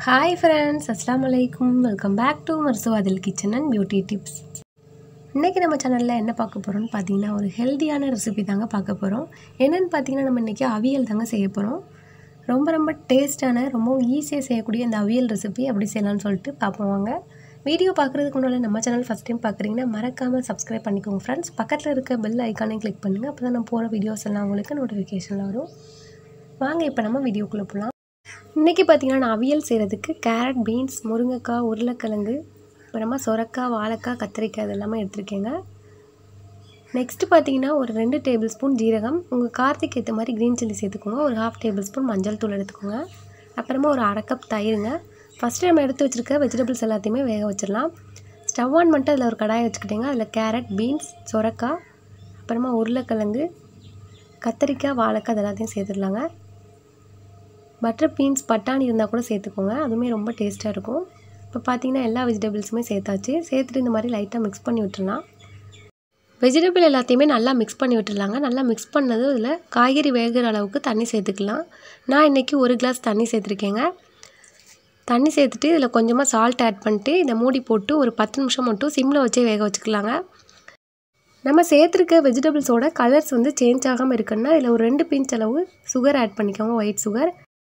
hi friends அஸ்லாம் வலைக்கும் welcome back to மர்சுவாதில் கிச்சன் அண்ட் பியூட்டி டிப்ஸ் இன்றைக்கி நம்ம சேனலில் என்ன பார்க்க போகிறோம்னு பார்த்தீங்கன்னா ஒரு ஹெல்த்தியான ரெசிபி தாங்க பார்க்க போகிறோம் என்னென்னு பார்த்தீங்கன்னா நம்ம இன்றைக்கி அவியல் தாங்க செய்ய போகிறோம் ரொம்ப ரொம்ப டேஸ்டான ரொம்ப ஈஸியாக செய்யக்கூடிய இந்த அவியல் ரெசிபி எப்படி செய்யலாம்னு சொல்லிட்டு பார்ப்போம் வாங்க வீடியோ பார்க்குறதுக்கு முன்னாடி நம்ம சேனல் ஃபஸ்ட் டைம் பார்க்குறீங்கன்னா மறக்காமல் சப்ஸ்கிரைப் பண்ணிக்கோங்க ஃப்ரெண்ட்ஸ் பக்கத்தில் இருக்க பெல் ஐக்கானே கிளிக் பண்ணுங்கள் அப்போ தான் நான் போகிற வீடியோஸ் எல்லாம் உங்களுக்கு நோட்டிஃபிகேஷனில் வரும் வாங்க இப்போ நம்ம வீடியோக்குள்ளே போகலாம் இன்றைக்கி பார்த்தீங்கன்னா நான் அவியல் செய்கிறதுக்கு கேரட் பீன்ஸ் முருங்கைக்காய் உருளைக்கிழங்கு அப்புறமா சொரக்காய் வாழைக்காய் கத்திரிக்காய் இது எல்லாமே எடுத்திருக்கேங்க நெக்ஸ்ட்டு பார்த்தீங்கன்னா ஒரு ரெண்டு டேபிள் ஸ்பூன் ஜீரகம் உங்கள் காரத்துக்கு ஏற்ற மாதிரி க்ரீன் சில்லி சேர்த்துக்கோங்க ஒரு ஹாஃப் டேபிள் ஸ்பூன் மஞ்சள் தூள் எடுத்துக்கோங்க அப்புறமா ஒரு அரை கப் தயிருங்க ஃபஸ்ட்டு நம்ம எடுத்து வச்சுருக்க வெஜிடபிள்ஸ் எல்லாத்தையுமே வேக வச்சிடலாம் ஸ்டவ் ஆன் பண்ணிட்டு அதில் ஒரு கடாயை வச்சுக்கிட்டிங்க அதில் கேரட் பீன்ஸ் சொரக்காய் அப்புறமா உருளைக்கிழங்கு கத்திரிக்காய் வாழைக்காய் இது எல்லாத்தையும் சேர்த்துடலாங்க பட்டர் பீன்ஸ் பட்டாணி இருந்தால் கூட சேர்த்துக்கோங்க அதுவுமே ரொம்ப டேஸ்ட்டாக இருக்கும் இப்போ பார்த்தீங்கன்னா எல்லா வெஜிடபிள்ஸுமே சேர்த்தாச்சு சேர்த்துட்டு இந்த மாதிரி லைட்டாக மிக்ஸ் பண்ணி விட்டுறலாம் வெஜிடபிள் எல்லாத்தையுமே நல்லா மிக்ஸ் பண்ணி விட்டுடலாங்க நல்லா மிக்ஸ் பண்ணது இதில் காய்கறி வேகிற அளவுக்கு தண்ணி சேர்த்துக்கலாம் நான் இன்றைக்கி ஒரு கிளாஸ் தண்ணி சேர்த்துருக்கேங்க தண்ணி சேர்த்துட்டு இதில் கொஞ்சமாக சால்ட் ஆட் பண்ணிட்டு இதை மூடி போட்டு ஒரு பத்து நிமிஷம் மட்டும் சிம்மில் வச்சே வேக வச்சுக்கலாங்க நம்ம சேர்த்துருக்க வெஜிடபிள்ஸோட கலர்ஸ் வந்து சேஞ்ச் ஆகாமல் இருக்குன்னா இதில் ஒரு ரெண்டு பிஞ்ச் அளவு சுகர் ஆட் பண்ணிக்கோங்க ஒயிட் சுகர்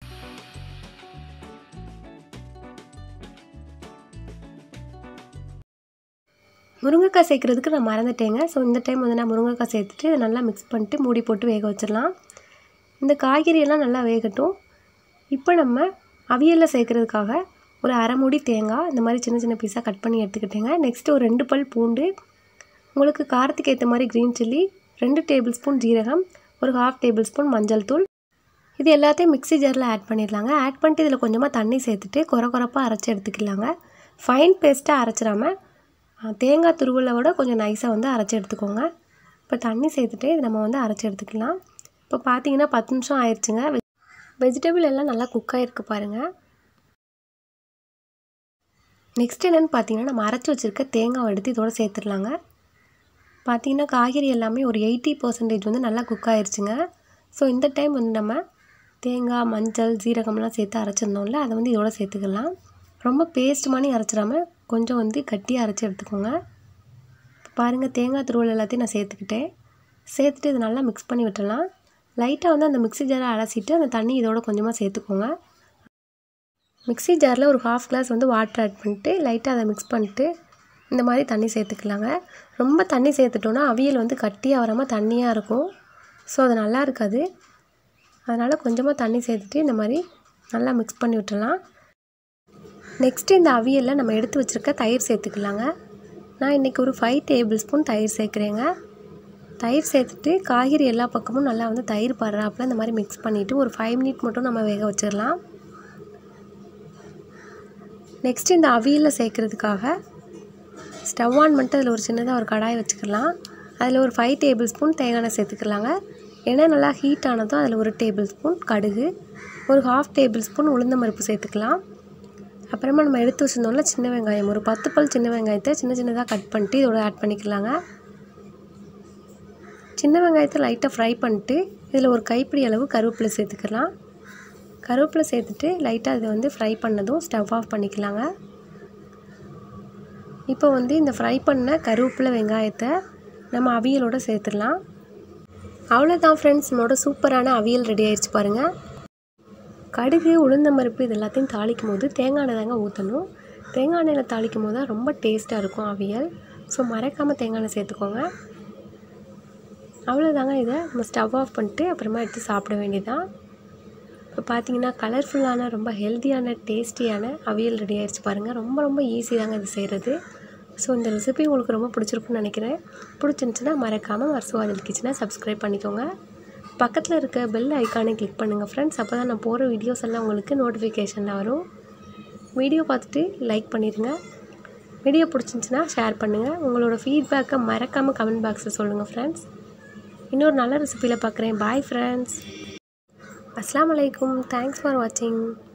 முருங்கைக்காய் சேர்க்குறதுக்கு நான் மறந்துட்டேங்க ஸோ இந்த டைம் வந்து நான் முருங்கைக்காய் சேர்த்துட்டு இதை நல்லா மிக்ஸ் பண்ணிட்டு மூடி போட்டு வேக வச்சிடலாம் இந்த காய்கறியெல்லாம் நல்லா வேகட்டும் இப்போ நம்ம அவியலில் சேர்க்குறதுக்காக ஒரு அரை மூடி தேங்காய் இந்த மாதிரி சின்ன சின்ன பீஸாக கட் பண்ணி எடுத்துக்கிட்டேங்க நெக்ஸ்ட்டு ஒரு ரெண்டு பல் பூண்டு உங்களுக்கு காரத்துக்கு ஏற்ற மாதிரி க்ரீன் சில்லி ரெண்டு டேபிள் ஸ்பூன் ஜீரகம் ஒரு ஹாஃப் டேபிள் ஸ்பூன் மஞ்சள் தூள் இது எல்லாத்தையும் மிக்ஸி ஜாரில் ஆட் பண்ணிடலாங்க ஆட் பண்ணிட்டு இதில் கொஞ்சமாக தண்ணி சேர்த்துட்டு குறை குறைப்பாக அரைச்சி எடுத்துக்கலாங்க ஃபைன் பேஸ்ட்டாக அரைச்சிடாமல் தேங்காய் துருவலை விட கொஞ்சம் நைஸாக வந்து அரைச்சி எடுத்துக்கோங்க இப்போ தண்ணி சேர்த்துட்டு இது நம்ம வந்து அரைச்சி எடுத்துக்கலாம் இப்போ பார்த்தீங்கன்னா பத்து நிமிஷம் ஆயிடுச்சுங்க வெஜிடபிள் எல்லாம் நல்லா குக் ஆகிருக்கு பாருங்கள் நெக்ஸ்ட் என்னென்னு பார்த்தீங்கன்னா நம்ம அரைச்சி வச்சுருக்க தேங்காவை எடுத்து இதோட சேர்த்துடலாங்க பார்த்தீங்கன்னா காய்கறி எல்லாமே ஒரு எயிட்டி பர்சன்டேஜ் வந்து நல்லா குக் ஆயிடுச்சுங்க ஸோ இந்த டைம் வந்து நம்ம தேங்காய் மஞ்சள் ஜீரகம்லாம் சேர்த்து அரைச்சிருந்தோம்ல அதை வந்து இதோட சேர்த்துக்கலாம் ரொம்ப பேஸ்ட் மாதிரி அரைச்சிடாமல் கொஞ்சம் வந்து கட்டியாக அரைச்சி எடுத்துக்கோங்க பாருங்கள் தேங்காய் துருவல் எல்லாத்தையும் நான் சேர்த்துக்கிட்டேன் சேர்த்துட்டு இதை நல்லா மிக்ஸ் பண்ணி விட்டுடலாம் லைட்டாக வந்து அந்த மிக்ஸி ஜாரை அலசிட்டு அந்த தண்ணி இதோட கொஞ்சமாக சேர்த்துக்கோங்க மிக்ஸி ஜாரில் ஒரு ஹாஃப் கிளாஸ் வந்து வாட்டர் ஆட் பண்ணிட்டு லைட்டாக அதை மிக்ஸ் பண்ணிட்டு இந்த மாதிரி தண்ணி சேர்த்துக்கலாங்க ரொம்ப தண்ணி சேர்த்துட்டோன்னா அவியல் வந்து கட்டியாக வராமல் தண்ணியாக இருக்கும் ஸோ அது நல்லா இருக்காது அதனால் கொஞ்சமாக தண்ணி சேர்த்துட்டு இந்த மாதிரி நல்லா மிக்ஸ் பண்ணி விட்டுடலாம் நெக்ஸ்ட்டு இந்த அவியலில் நம்ம எடுத்து வச்சுருக்க தயிர் சேர்த்துக்கலாங்க நான் இன்றைக்கி ஒரு ஃபைவ் டேபிள் ஸ்பூன் தயிர் சேர்க்குறேங்க தயிர் சேர்த்துட்டு காய்கறி எல்லா பக்கமும் நல்லா வந்து தயிர் படுறாப்புல இந்த மாதிரி மிக்ஸ் பண்ணிவிட்டு ஒரு ஃபைவ் மினிட் மட்டும் நம்ம வேக வச்சிடலாம் நெக்ஸ்ட்டு இந்த அவியலில் சேர்க்குறதுக்காக ஸ்டவ் ஆன் பண்ணிட்டு அதில் ஒரு சின்னதாக ஒரு கடாய் வச்சுக்கலாம் அதில் ஒரு ஃபைவ் டேபிள் ஸ்பூன் தேங்காய் எண்ணெய் சேர்த்துக்கலாங்க எண்ணெய் நல்லா ஹீட் ஆனதும் அதில் ஒரு டேபிள் ஸ்பூன் கடுகு ஒரு ஹாஃப் டேபிள் ஸ்பூன் உளுந்த பருப்பு சேர்த்துக்கலாம் அப்புறமா நம்ம எடுத்து வச்சுருந்தோம்ல சின்ன வெங்காயம் ஒரு பத்து பல் சின்ன வெங்காயத்தை சின்ன சின்னதாக கட் பண்ணிட்டு இதோட ஆட் பண்ணிக்கலாங்க சின்ன வெங்காயத்தை லைட்டாக ஃப்ரை பண்ணிட்டு இதில் ஒரு கைப்பிடி அளவு கருவேப்பிலை சேர்த்துக்கலாம் கருவேப்பிலை சேர்த்துட்டு லைட்டாக இதை வந்து ஃப்ரை பண்ணதும் ஸ்டவ் ஆஃப் பண்ணிக்கலாங்க இப்போ வந்து இந்த ஃப்ரை பண்ண கருவேப்பிலை வெங்காயத்தை நம்ம அவியலோடு சேர்த்துடலாம் அவ்வளோதான் ஃப்ரெண்ட்ஸ் நம்மளோட சூப்பரான அவியல் ரெடி ஆயிடுச்சு பாருங்கள் கடுகு உளுந்தம்பருப்பு இது எல்லாத்தையும் தாளிக்கும் போது தேங்காய் எண்ணெய் தாங்க ஊற்றணும் தேங்காய் எண்ணெயில் தாளிக்கும் போது தான் ரொம்ப டேஸ்ட்டாக இருக்கும் அவியல் ஸோ மறக்காமல் தேங்காய் எண்ணெய் சேர்த்துக்கோங்க அவ்வளோதாங்க இதை நம்ம ஸ்டவ் ஆஃப் பண்ணிட்டு அப்புறமா எடுத்து சாப்பிட வேண்டியதான் இப்போ பார்த்தீங்கன்னா கலர்ஃபுல்லான ரொம்ப ஹெல்த்தியான டேஸ்டியான அவியல் ரெடி ஆயிடுச்சு பாருங்கள் ரொம்ப ரொம்ப ஈஸி தாங்க இது செய்கிறது ஸோ இந்த ரெசிபி உங்களுக்கு ரொம்ப பிடிச்சிருக்குன்னு நினைக்கிறேன் பிடிச்சிருந்துச்சுன்னா மறக்காமல் வர்சுவாதல் கிச்சனை சப்ஸ்கிரைப் பண்ணிக்கோங்க பக்கத்தில் இருக்க பெல் ஐக்கானை கிளிக் பண்ணுங்கள் ஃப்ரெண்ட்ஸ் அப்போ தான் நான் போகிற வீடியோஸ் எல்லாம் உங்களுக்கு நோட்டிஃபிகேஷனில் வரும் வீடியோ பார்த்துட்டு லைக் பண்ணிடுங்க வீடியோ பிடிச்சிருந்துச்சின்னா ஷேர் பண்ணுங்கள் உங்களோட ஃபீட்பேக்கை மறக்காமல் கமெண்ட் பாக்ஸில் சொல்லுங்கள் ஃப்ரெண்ட்ஸ் இன்னொரு நல்ல ரெசிபியில் பார்க்குறேன் பாய் ஃப்ரெண்ட்ஸ் அஸ்லாம் வலைக்கும் தேங்க்ஸ் ஃபார் வாட்சிங்